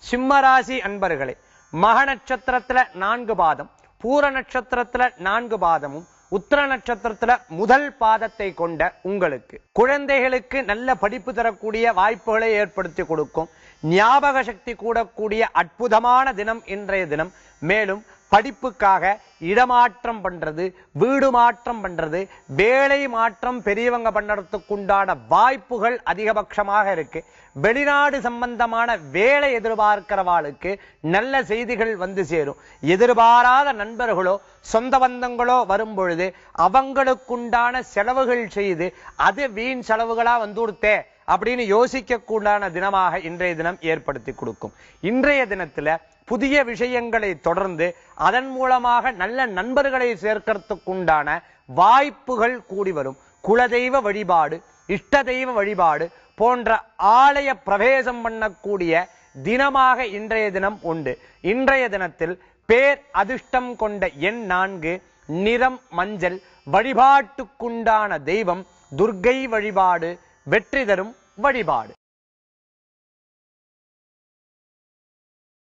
சிம்மராசி அன்பர்களே மக நட்சத்திரத்துல நான்கு பாதம் பூர நட்சத்திரத்துல நான்கு பாதமும் உத்திர நட்சத்திரத்துல முதல் பாதத்தை கொண்ட உங்களுக்கு குழந்தைகளுக்கு நல்ல படிப்பு தரக்கூடிய வாய்ப்புகளை ஏற்படுத்தி கொடுக்கும் ஞாபக சக்தி கூடக்கூடிய அற்புதமான தினம் இன்றைய தினம் மேலும் படிப்புக்காக இடமாற்றம் பண்றது வீடு மாற்றம் பண்றது வேலை மாற்றம் பெரியவங்க பண்ணறதுக்கு உண்டான வாய்ப்புகள் அதிகபட்சமாக இருக்கு வெளிநாடு சம்பந்தமான வேலை எதிர்பார்க்கிறவாளுக்கு நல்ல செய்திகள் வந்து சேரும் எதிர்பாராத நண்பர்களோ சொந்த பந்தங்களோ வரும் பொழுது அவங்களுக்குண்டான செலவுகள் செய்து அது வீண் செலவுகளா வந்துடுத்தே அப்படின்னு யோசிக்கக்கூடான தினமாக இன்றைய தினம் ஏற்படுத்தி கொடுக்கும் இன்றைய தினத்துல புதிய விஷயங்களை தொடர்ந்து அதன் மூலமாக நல்ல நண்பர்களை சேர்க்கறதுக்குண்டான வாய்ப்புகள் கூடி வரும் குலதெய்வ வழிபாடு இஷ்ட தெய்வ வழிபாடு போன்ற ஆலய பிரவேசம் பண்ணக்கூடிய தினமாக இன்றைய தினம் உண்டு இன்றைய தினத்தில் பேர் அதிர்ஷ்டம் கொண்ட எண் நான்கு நிறம் மஞ்சள் வழிபாட்டுக்குண்டான தெய்வம் துர்க்கை வழிபாடு வெற்றி தரும் வழிபாடு